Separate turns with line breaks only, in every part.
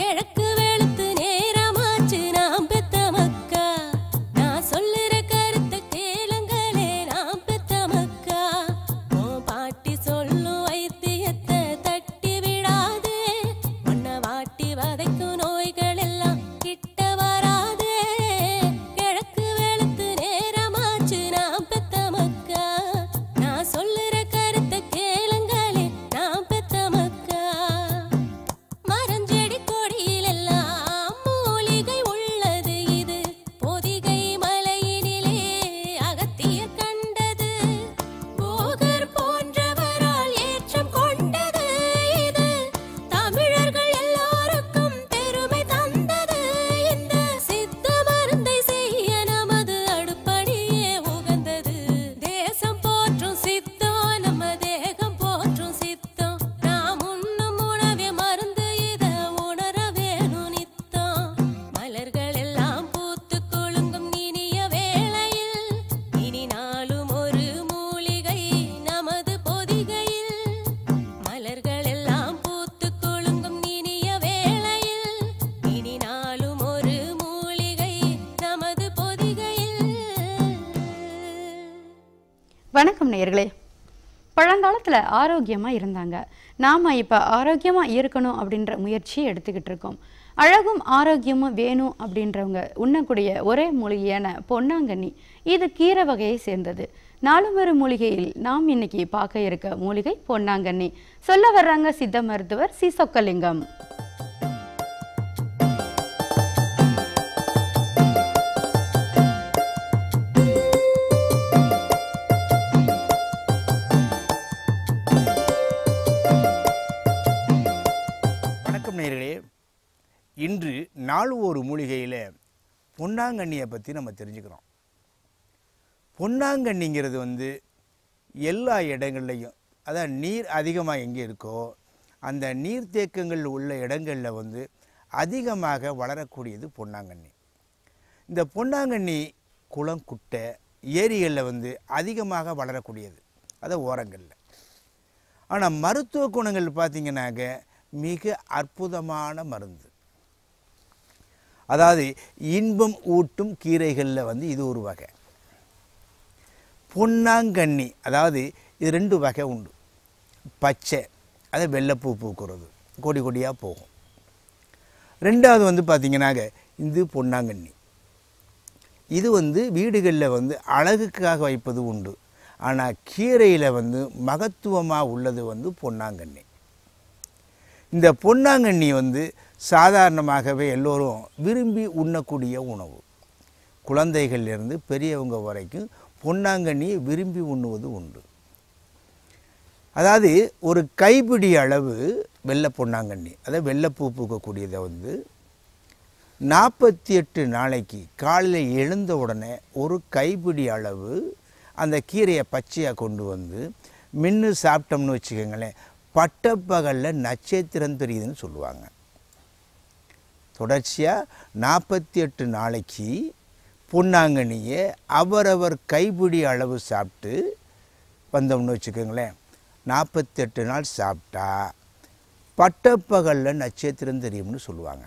கிழக்கு வெளுத்து நேரமாச்சு நாம் பெத்த மக்கா நான் சொல்லுற கருத்தை கேளுங்களே நாம் பெத்த மக்கா உன் பாட்டி சொல்லும் வைத்தியத்தை தட்டி விடாதே மண்ணை வாட்டி வதைக்கும் நோய்கள் எல்லாம் கிட்ட வராதே கிழக்கு வெளுத்து நேரமாச்சு நாம் பெத்த மக்கா நான் சொல்லுற கருத்தை கேளுங்களே நாம் பெத்த மக்கா மரஞ்செடி கொடியிலெல்லாம் மூலிகை உள்ளது இது பொதிகை மலையினிலே அகத்தியர் கண்டது போகர் போன்றவரால் ஏற்றம் கொண்டது இது தமிழர்கள் எல்லாருக்கும் பெருமை தந்தது இந்த சித்த மருந்தை செய்ய நமது அடுப்படியே உகந்தது தேசம் போற்றும் சித்தம் நம்ம தேகம் போற்றும் சித்தம் நாம் உண்ணும் உணவே மருந்து இத உணர வேணும் நித்தம் மலர்கள் எல்லாம் பூத்து குலுங்கும் இனிய வேளையில் இனி நாளும் ஒரு மூலிகை நமது பொதிகையில் மலர்கள் எல்லாம் பூத்து குலுங்கும் இனிய வேளையில் இனி நாளும் ஒரு மூலிகை நமது பொதிகையில்
வணக்கம் நேயர்களே பழங்காலத்தில் ஆரோக்கியமாக இருந்தாங்க நாம் இப்போ ஆரோக்கியமாக இருக்கணும் அப்படின்ற முயற்சியை எடுத்துக்கிட்டு இருக்கோம் அழகும் ஆரோக்கியமும் வேணும் அப்படின்றவங்க உண்ணக்கூடிய ஒரே மூலிகையான பொன்னாங்கண்ணி இது கீரை வகையை சேர்ந்தது நாலுமரு மூலிகையில் நாம் இன்னைக்கு பார்க்க இருக்க மூலிகை பொன்னாங்கண்ணி சொல்ல வர்றாங்க சித்த மருத்துவர் சி சொக்கலிங்கம்
வணக்கம் நேயர்களே இன்று நாலு ஒரு மூலிகையில் பொன்னாங்கண்ணியை பற்றி நம்ம தெரிஞ்சுக்கிறோம் பொன்னாங்கண்ணிங்கிறது வந்து எல்லா இடங்கள்லையும் அதான் நீர் அதிகமாக எங்கே இருக்கோ அந்த நீர்த்தேக்கங்கள் உள்ள இடங்களில் வந்து அதிகமாக வளரக்கூடியது பொன்னாங்கண்ணி இந்த பொன்னாங்கண்ணி குளம் குட்டை ஏரிகளில் வந்து அதிகமாக வளரக்கூடியது அது ஓரங்களில் ஆனால் மருத்துவ குணங்கள் பார்த்தீங்கன்னாக்க மிக அற்புதமான மருந்து அதாவது இன்பம் ஊட்டும் கீரைகளில் வந்து இது ஒரு வகை பொன்னாங்கண்ணி அதாவது இது ரெண்டு வகை உண்டு பச்சை அது வெள்ளைப்பூ பூக்கிறது கொடி கொடியாக போகும் ரெண்டாவது வந்து பார்த்தீங்கன்னாக்க இது பொன்னாங்கண்ணி இது வந்து வீடுகளில் வந்து அழகுக்காக வைப்பது உண்டு ஆனால் கீரையில் வந்து மகத்துவமாக உள்ளது வந்து பொன்னாங்கண்ணி இந்த பொன்னாங்கண்ணி வந்து சாதாரணமாகவே எல்லோரும் விரும்பி உண்ணக்கூடிய உணவு குழந்தைகள்லேருந்து பெரியவங்க வரைக்கும் பொன்னாங்கண்ணியை விரும்பி உண்ணுவது உண்டு அதாவது ஒரு கைப்பிடி அளவு வெள்ளை பொன்னாங்கண்ணி அதாவது வெள்ளைப்பூ பூக்கக்கூடியதை வந்து நாற்பத்தி எட்டு நாளைக்கு காலையில் எழுந்த உடனே ஒரு கைப்பிடி அளவு அந்த கீரையை பச்சையாக கொண்டு வந்து மின்னு சாப்பிட்டோம்னு வச்சுக்கோங்களேன் பட்டப்பகலில் நட்சத்திரம் தெரியுதுன்னு சொல்லுவாங்க தொடர்ச்சியாக நாற்பத்தி எட்டு நாளைக்கு பொன்னாங்கண்ணியை அவரவர் கைப்பிடி அளவு சாப்பிட்டு வந்தோம்னு வச்சுக்கோங்களேன் நாற்பத்தெட்டு நாள் சாப்பிட்டா பட்டப்பகலில் நட்சத்திரம் தெரியும்னு சொல்லுவாங்க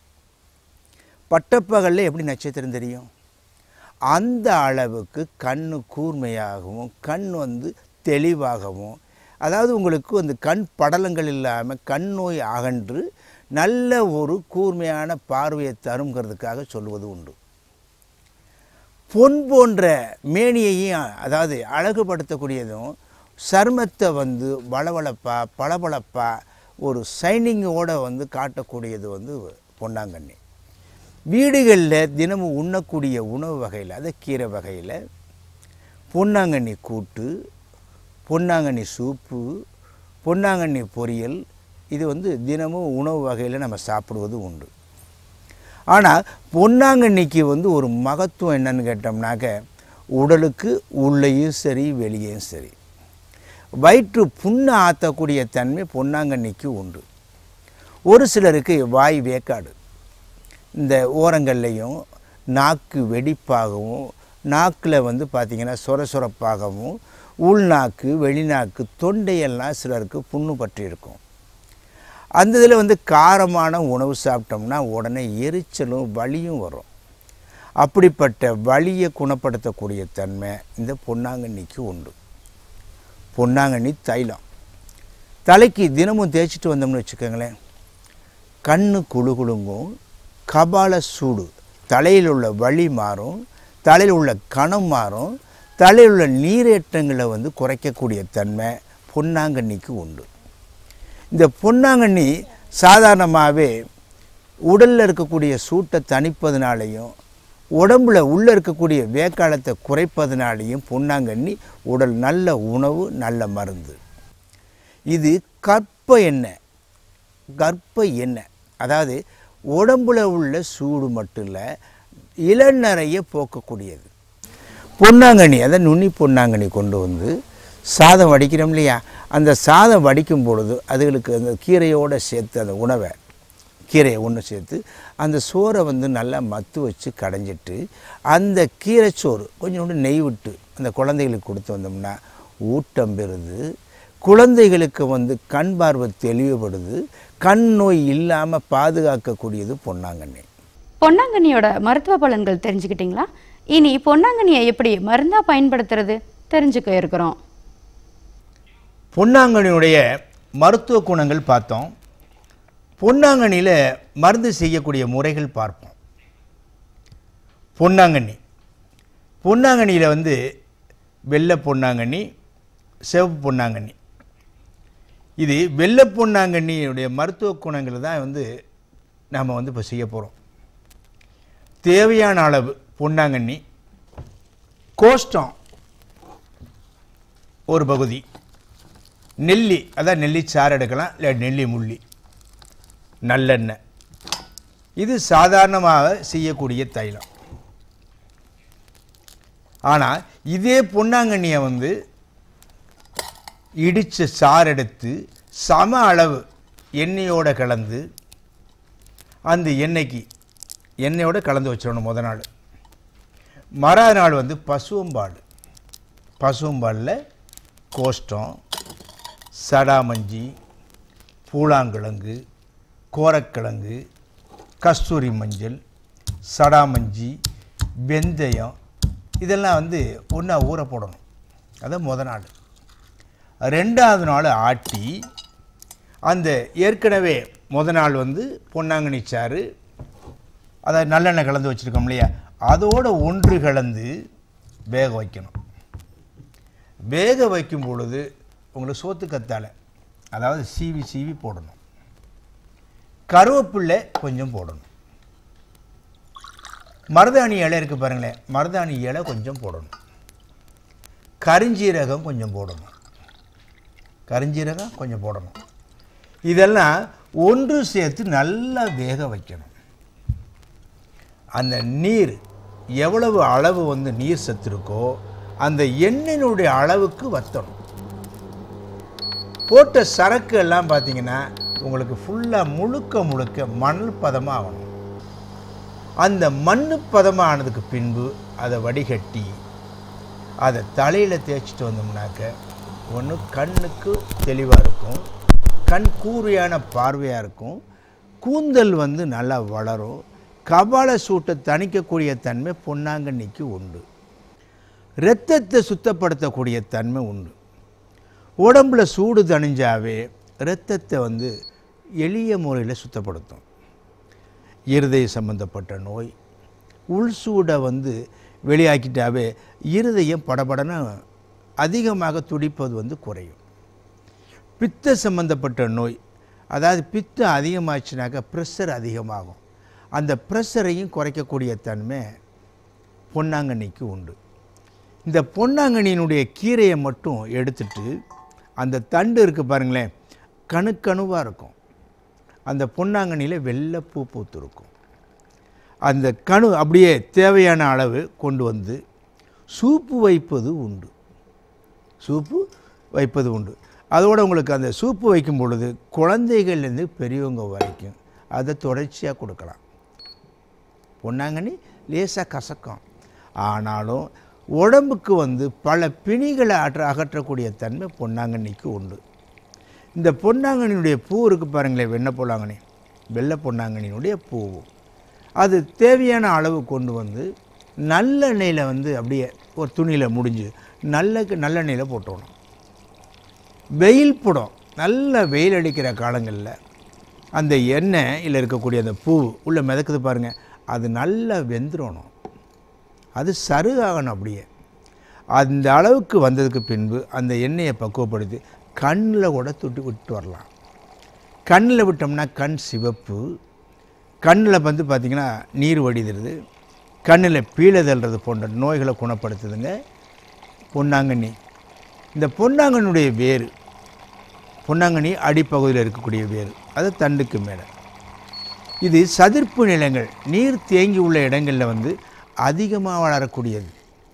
பட்டப்பகலில் எப்படி நட்சத்திரம் தெரியும் அந்த அளவுக்கு கண்ணு கூர்மையாகவும் கண் வந்து தெளிவாகவும் அதாவது உங்களுக்கு அந்த கண் படலங்கள் இல்லாமல் கண் நோய் அகன்று நல்ல ஒரு கூர்மையான பார்வையை தருங்கிறதுக்காக சொல்லுவது உண்டு பொன் போன்ற மேனியையும் அதாவது அழகுபடுத்தக்கூடியதும் சருமத்தை வந்து வளவளப்பா பளபளப்பா ஒரு சைனிங்கோடு வந்து காட்டக்கூடியது வந்து பொன்னாங்கண்ணி வீடுகளில் தினமும் உண்ணக்கூடிய உணவு வகையில் அது கீரை வகையில் பொன்னாங்கண்ணி கூட்டு பொன்னாங்கண்ணி சூப்பு பொன்னாங்கண்ணி பொரியல் இது வந்து தினமும் உணவு வகையில் நம்ம சாப்பிடுவது உண்டு ஆனால் பொன்னாங்கண்ணிக்கு வந்து ஒரு மகத்துவம் என்னன்னு கேட்டோம்னாக்க உடலுக்கு உள்ளேயும் சரி வெளியேயும் சரி வயிற்று புண்ணை ஆற்றக்கூடிய தன்மை பொன்னாங்கண்ணிக்கு உண்டு ஒரு சிலருக்கு வாய் வேக்காடு இந்த ஓரங்கள்லையும் நாக்கு வெடிப்பாகவும் நாக்கில் வந்து பார்த்திங்கன்னா சொர சொரப்பாகவும் உள்நாக்கு வெளிநாக்கு தொண்டையெல்லாம் சிலருக்கு புண்ணு பற்றி இருக்கும் அந்த இதில் வந்து காரமான உணவு சாப்பிட்டோம்னா உடனே எரிச்சலும் வலியும் வரும் அப்படிப்பட்ட வலியை குணப்படுத்தக்கூடிய தன்மை இந்த பொன்னாங்கண்ணிக்கு உண்டு பொன்னாங்கண்ணி தைலம் தலைக்கு தினமும் தேய்ச்சிட்டு வந்தோம்னு வச்சுக்கோங்களேன் கண்ணு குழு குழுங்கும் கபால சூடு தலையில் உள்ள வலி மாறும் தலையில் உள்ள கணம் மாறும் தலையில் உள்ள நீரேற்றங்களை வந்து குறைக்கக்கூடிய தன்மை பொன்னாங்கண்ணிக்கு உண்டு இந்த பொன்னாங்கண்ணி சாதாரணமாகவே உடலில் இருக்கக்கூடிய சூட்டை தணிப்பதனாலையும் உடம்புல உள்ளே இருக்கக்கூடிய வேக்காலத்தை குறைப்பதனாலையும் பொன்னாங்கண்ணி உடல் நல்ல உணவு நல்ல மருந்து இது கற்ப எண்ணெய் கர்ப்ப எண்ணெய் அதாவது உடம்புல உள்ள சூடு மட்டும் இல்லை இளநரையை போக்கக்கூடியது பொன்னாங்கண்ணி அதை நுனி பொன்னாங்கண்ணி கொண்டு வந்து சாதம் வடிக்கிறோம் இல்லையா அந்த சாதம் வடிக்கும் பொழுது அதுகளுக்கு அந்த கீரையோடு சேர்த்து அந்த உணவை கீரையை ஒன்று சேர்த்து அந்த சோறை வந்து நல்லா மத்து வச்சு கடைஞ்சிட்டு அந்த கீரைச்சோறு கொஞ்சோண்டு நெய் விட்டு அந்த குழந்தைகளுக்கு கொடுத்து வந்தோம்னா ஊட்டம் பெறுது குழந்தைகளுக்கு வந்து கண் பார்வை தெளிவுபடுது கண் நோய் இல்லாமல் பாதுகாக்கக்கூடியது பொன்னாங்கண்ணி
பொன்னாங்கண்ணியோட மருத்துவ பலன்கள் தெரிஞ்சுக்கிட்டீங்களா இனி பொன்னாங்கண்ணியை எப்படி மருந்தா பயன்படுத்துறது தெரிஞ்சுக்க இருக்கிறோம்
பொன்னாங்கண்ணியுடைய மருத்துவ குணங்கள் பார்த்தோம் பொன்னாங்கண்ணியில் மருந்து செய்யக்கூடிய முறைகள் பார்ப்போம் பொன்னாங்கண்ணி பொன்னாங்கண்ணியில் வந்து வெள்ளை பொன்னாங்கண்ணி சிவப்பு பொன்னாங்கண்ணி இது வெள்ளை பொன்னாங்கண்ணியுடைய மருத்துவ குணங்கள் தான் வந்து நாம் வந்து இப்போ செய்ய போகிறோம் தேவையான அளவு பொன்னாங்கண்ணி கோஷ்டம் ஒரு பகுதி நெல்லி அதான் நெல்லி சாறு எடுக்கலாம் இல்லை நெல்லி முள்ளி நல்லெண்ணெய் இது சாதாரணமாக செய்யக்கூடிய தைலம் ஆனால் இதே பொன்னாங்கண்ணியை வந்து இடித்த சாறு எடுத்து சம அளவு எண்ணெயோட கலந்து அந்த எண்ணெய்க்கு எண்ணெயோட கலந்து வச்சிடணும் முத நாள் மறாவது நாள் வந்து பசுவம்பால் பசுவம்பாலில் கோஷ்டம் சடாமஞ்சி பூலாங்கிழங்கு கோரக்கிழங்கு கஸ்தூரி மஞ்சள் சடாமஞ்சி வெந்தயம் இதெல்லாம் வந்து ஒன்றா ஊற போடணும் அதான் முத நாள் ரெண்டாவது நாள் ஆட்டி அந்த ஏற்கனவே முத நாள் வந்து பொன்னாங்கண்ணி சாறு அதை நல்லெண்ணெய் கலந்து வச்சுருக்கோம் இல்லையா அதோட ஒன்று கலந்து வேக வைக்கணும் வேக வைக்கும் பொழுது உங்களுக்கு சோத்து கத்தாழை அதாவது சீவி சீவி போடணும் கருவேப்பிள்ளை கொஞ்சம் போடணும் மருதாணி இலை இருக்குது பாருங்களேன் மருதாணி இலை கொஞ்சம் போடணும் கரிஞ்சீரகம் கொஞ்சம் போடணும் கரிஞ்சீரகம் கொஞ்சம் போடணும் இதெல்லாம் ஒன்று சேர்த்து நல்லா வேக வைக்கணும் அந்த நீர் எவ்வளவு அளவு வந்து நீர் சத்து இருக்கோ அந்த எண்ணெயினுடைய அளவுக்கு வத்தணும் போட்ட சரக்கு எல்லாம் பார்த்தீங்கன்னா உங்களுக்கு ஃபுல்லாக முழுக்க முழுக்க மணல் பதமாக ஆகணும் அந்த மண்ணு பதமானதுக்கு பின்பு அதை வடிகட்டி அதை தலையில் தேய்ச்சிட்டு வந்தோம்னாக்க ஒன்று கண்ணுக்கு தெளிவாக இருக்கும் கண் கூர்மையான பார்வையாக இருக்கும் கூந்தல் வந்து நல்லா வளரும் கபால சூட்டை தணிக்கக்கூடிய தன்மை பொன்னாங்கண்ணிக்கு உண்டு இரத்தத்தை சுத்தப்படுத்தக்கூடிய தன்மை உண்டு உடம்புல சூடு தணிஞ்சாவே இரத்தத்தை வந்து எளிய முறையில் சுத்தப்படுத்தும் இருதய சம்பந்தப்பட்ட நோய் உள் சூடை வந்து வெளியாக்கிட்டாவே இருதயம் படபடன்னு அதிகமாக துடிப்பது வந்து குறையும் பித்த சம்பந்தப்பட்ட நோய் அதாவது பித்தம் அதிகமாச்சுனாக்கா ப்ரெஷர் அதிகமாகும் அந்த ப்ரெஷரையும் குறைக்கக்கூடிய தன்மை பொன்னாங்கண்ணிக்கு உண்டு இந்த பொன்னாங்கண்ணியினுடைய கீரையை மட்டும் எடுத்துட்டு அந்த தண்டு இருக்குது பாருங்களேன் கணுக்கணுவாக இருக்கும் அந்த பொன்னாங்கண்ணியில் வெள்ளைப்பூ பூத்திருக்கும் அந்த கணு அப்படியே தேவையான அளவு கொண்டு வந்து சூப்பு வைப்பது உண்டு சூப்பு வைப்பது உண்டு அதோட உங்களுக்கு அந்த சூப்பு வைக்கும் பொழுது குழந்தைகள்லேருந்து பெரியவங்க வரைக்கும் அதை தொடர்ச்சியாக கொடுக்கலாம் பொன்னாங்கண்ணி லேசாக கசக்கும் ஆனாலும் உடம்புக்கு வந்து பல பிணிகளை அற்ற அகற்றக்கூடிய தன்மை பொன்னாங்கண்ணிக்கு உண்டு இந்த பொன்னாங்கண்ணியினுடைய பூ இருக்கு பாருங்களேன் வெண்ணெய் பொன்னாங்கண்ணி வெள்ளை பொன்னாங்கண்ணியினுடைய பூ அது தேவையான அளவு கொண்டு வந்து நல்லெண்ணெயில் வந்து அப்படியே ஒரு துணியில் முடிஞ்சு நல்ல நல்லெண்ணெயில் போட்டுடணும் வெயில் புடம் நல்ல வெயில் அடிக்கிற காலங்களில் அந்த எண்ணெயில் இருக்கக்கூடிய அந்த பூ உள்ளே மிதக்குது பாருங்கள் அது நல்லா வெந்துடணும் அது சருகாகணும் அப்படியே அந்த அளவுக்கு வந்ததுக்கு பின்பு அந்த எண்ணெயை பக்குவப்படுத்தி கண்ணில் கூட துட்டி விட்டு வரலாம் கண்ணில் விட்டோம்னா கண் சிவப்பு கண்ணில் வந்து பார்த்திங்கன்னா நீர் வடிதுறது கண்ணில் பீழதல்றது போன்ற நோய்களை குணப்படுத்துதுங்க பொன்னாங்கண்ணி இந்த பொன்னாங்கண்ணியுடைய வேர் பொன்னாங்கண்ணி அடிப்பகுதியில் இருக்கக்கூடிய வேர் அது தண்டுக்கு மேலே இது சதுர்ப்பு நிலங்கள் நீர் தேங்கி உள்ள இடங்களில் வந்து அதிகமாக வளரக்கூடியது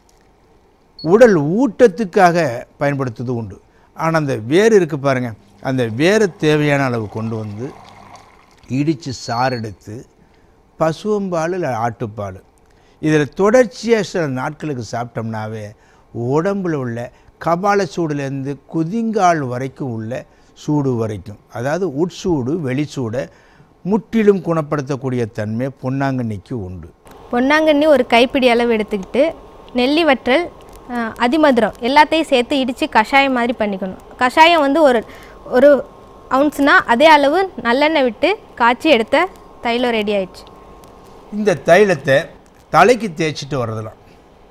உடல் ஊட்டத்துக்காக பயன்படுத்துவது உண்டு ஆனால் அந்த வேர் இருக்குது பாருங்கள் அந்த வேரை தேவையான அளவு கொண்டு வந்து இடித்து சாறு எடுத்து பசுவம்பால் இல்லை ஆட்டுப்பால் இதில் தொடர்ச்சியாக சில நாட்களுக்கு சாப்பிட்டோம்னாவே உடம்புல உள்ள கபால சூடுலேருந்து குதிங்கால் வரைக்கும் உள்ள சூடு வரைக்கும் அதாவது உட்சூடு வெளிச்சூடை முற்றிலும் குணப்படுத்தக்கூடிய தன்மை பொன்னாங்கண்ணிக்கு உண்டு
பொன்னாங்கண்ணி ஒரு கைப்பிடி அளவு எடுத்துக்கிட்டு நெல்லி வற்றல் அஹ், அதிமதுரம் எல்லாத்தையும் சேர்த்து இடித்து கஷாயம் மாதிரி பண்ணிக்கணும் கஷாயம் வந்து ஒரு ஒரு அவுன்ஸ்னால் அதே அளவு நல்லெண்ணெய் விட்டு காய்ச்சி எடுத்த தைலம் ரெடி ஆயிடுச்சு
இந்த தைலத்தை தலைக்கு தேய்ச்சிட்டு வர்றதெல்லாம்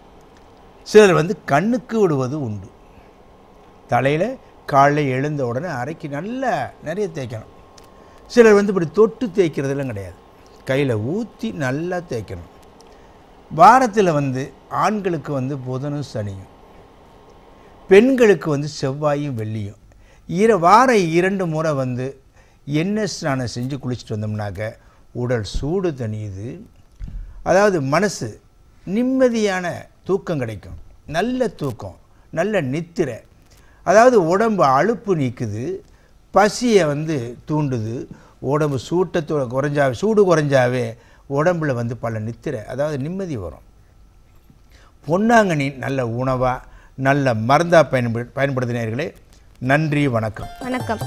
சிலர் வந்து கண்ணுக்கு விடுவது உண்டு தலையில் காலைல எழுந்த உடனே அரைக்கி நல்லா நிறைய தேய்க்கணும் சிலர் வந்து இப்படி தொட்டு தேய்க்கிறதுலாம் கிடையாது கையில் ஊற்றி நல்லா தேய்க்கணும் வாரத்தில் வந்து ஆண்களுக்கு வந்து புதனும் சனியும் பெண்களுக்கு வந்து செவ்வாயும் வெள்ளியும் இர வார இரண்டு முறை வந்து எண்ணெய் ஸ்நானம் செஞ்சு குளிச்சுட்டு வந்தோம்னாக்க உடல் சூடு தணியுது அதாவது மனசு நிம்மதியான தூக்கம் கிடைக்கும் நல்ல தூக்கம் நல்ல நித்திரை அதாவது உடம்பு அலுப்பு நீக்குது பசியை வந்து தூண்டுது உடம்பு சூட்டை து- குறைஞ்சா சூடு குறைஞ்சாவே உடம்புல வந்து பல நித்திரை அதாவது நிம்மதி வரும் பொன்னாங்கண்ணி நல்ல உணவாக நல்ல மருந்தாக பயன்படு பயன்படுத்தினீர்களே நன்றி வணக்கம்
வணக்கம்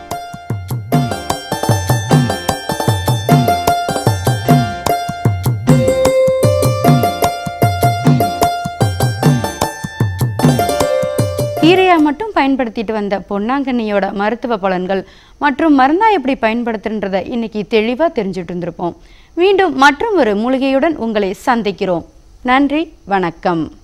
கீரையா மட்டும் பயன்படுத்திட்டு வந்த பொன்னாங்கண்ணியோட மருத்துவ பலன்கள் மற்றும் மருந்தா எப்படி பயன்படுத்துன்றதை இன்னைக்கு தெளிவாக தெரிஞ்சுட்டு இருந்திருப்போம் மீண்டும் மற்றும் ஒரு மூலிகையுடன் உங்களை சந்திக்கிறோம் நன்றி வணக்கம்